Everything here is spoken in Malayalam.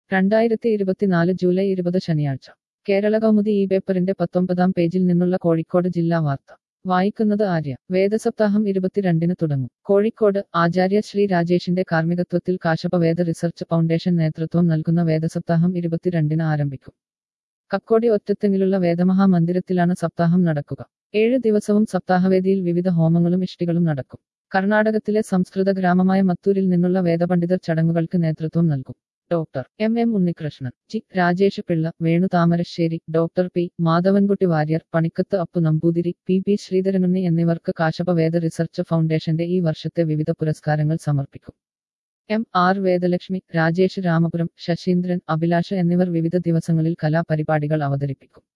രണ്ടായിരത്തി ഇരുപത്തിനാല് ജൂലൈ ഇരുപത് ശനിയാഴ്ച കേരള കൗമുദി ഈ പേപ്പറിന്റെ പത്തൊമ്പതാം പേജിൽ നിന്നുള്ള കോഴിക്കോട് ജില്ലാ വാർത്ത വായിക്കുന്നത് ആര്യ വേദസപ്താഹം ഇരുപത്തിരണ്ടിന് തുടങ്ങും കോഴിക്കോട് ആചാര്യ ശ്രീ രാജേഷിന്റെ കാർമ്മികത്വത്തിൽ കാശപ വേദ റിസർച്ച് ഫൗണ്ടേഷൻ നേതൃത്വം നൽകുന്ന വേദസപ്താഹം ഇരുപത്തിരണ്ടിന് ആരംഭിക്കും കക്കോടി ഒറ്റത്തെങ്ങിലുള്ള വേദമഹാമന്ദിരത്തിലാണ് സപ്താഹം നടക്കുക ഏഴ് ദിവസവും സപ്താഹവേദിയിൽ വിവിധ ഹോമങ്ങളും ഇഷ്ടികളും നടക്കും കർണാടകത്തിലെ സംസ്കൃത ഗ്രാമമായ മത്തൂരിൽ നിന്നുള്ള വേദപണ്ഡിതർ ചടങ്ങുകൾക്ക് നേതൃത്വം നൽകും doctor M M Unnikrishnan G Rajesh Pillai Venu Thamarassery doctor P Madhavankutty Warrier Panikkath Appu Namboothiri P P ശ്രീധരനുണ്ണി എന്നിവർക്ക് കാശപ വേദ റിസർച്ച് ഫൗണ്ടേഷന്റെ ഈ വർഷത്തെ വിവിധ പുരസ്കാരങ്ങൾ സമർപ്പിക്കും എം ആർ വേദലക്ഷ്മി രാജേഷ് രാമപുരം ശശീന്ദ്രൻ അഭിലാഷ് എന്നിവർ വിവിധ ദിവസങ്ങളിൽ കലാപരിപാടികൾ അവതരിപ്പിക്കും